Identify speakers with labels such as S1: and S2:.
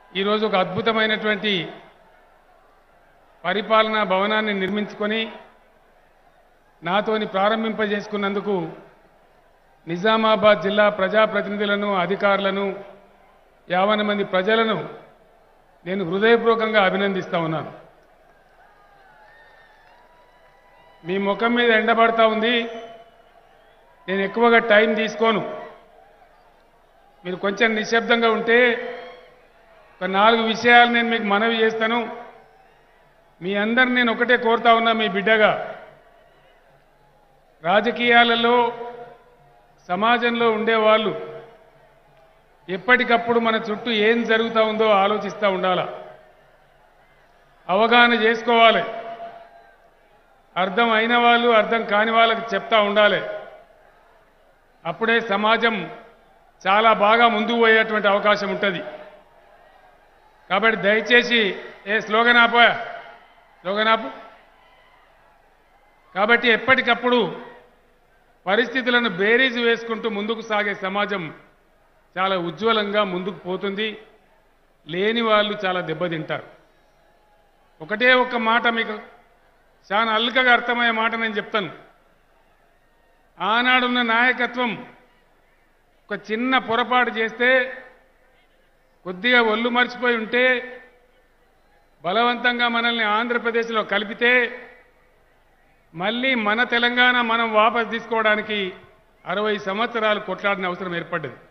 S1: ఈరోజు ఒక అద్భుతమైనటువంటి పరిపాలనా భవనాన్ని నిర్మించుకొని నాతోని ప్రారంభింపజేసుకున్నందుకు నిజామాబాద్ జిల్లా ప్రజాప్రతినిధులను అధికారులను యావన మంది ప్రజలను నేను హృదయపూర్వకంగా అభినందిస్తా ఉన్నాను మీ ముఖం మీద ఎండబడతా ఉంది నేను ఎక్కువగా టైం తీసుకోను మీరు కొంచెం నిశ్శబ్దంగా ఉంటే ఒక నాలుగు విషయాలు నేను మీకు మనవి చేస్తాను మీ అందరిని నేను ఒకటే కోరుతా ఉన్నా మీ బిడ్డగా రాజకీయాలలో సమాజంలో ఉండేవాళ్ళు ఎప్పటికప్పుడు మన చుట్టూ ఏం జరుగుతూ ఉందో ఆలోచిస్తూ ఉండాల అవగాహన చేసుకోవాలి అర్థం అయిన వాళ్ళు అర్థం కాని వాళ్ళకి చెప్తా ఉండాలి అప్పుడే సమాజం చాలా బాగా ముందుకు పోయేటువంటి అవకాశం ఉంటుంది కాబట్టి దయచేసి ఏ స్లోగన్ ఆపా స్లోగన్ ఆపు కాబట్టి ఎప్పటికప్పుడు పరిస్థితులను బేరీజు వేసుకుంటూ ముందుకు సాగే సమాజం చాలా ఉజ్వలంగా ముందుకు పోతుంది లేని వాళ్ళు చాలా దెబ్బతింటారు ఒకటే ఒక మాట మీకు చాలా అల్కగా అర్థమయ్యే మాట నేను చెప్తాను ఆనాడున్న నాయకత్వం ఒక చిన్న పొరపాటు చేస్తే కొద్దిగా ఒళ్ళు మర్చిపోయి ఉంటే బలవంతంగా మనల్ని ఆంధ్రప్రదేశ్లో కలిపితే మళ్ళీ మన తెలంగాణ మనం వాపసు తీసుకోవడానికి అరవై సంవత్సరాలు కొట్లాడిన అవసరం ఏర్పడ్డది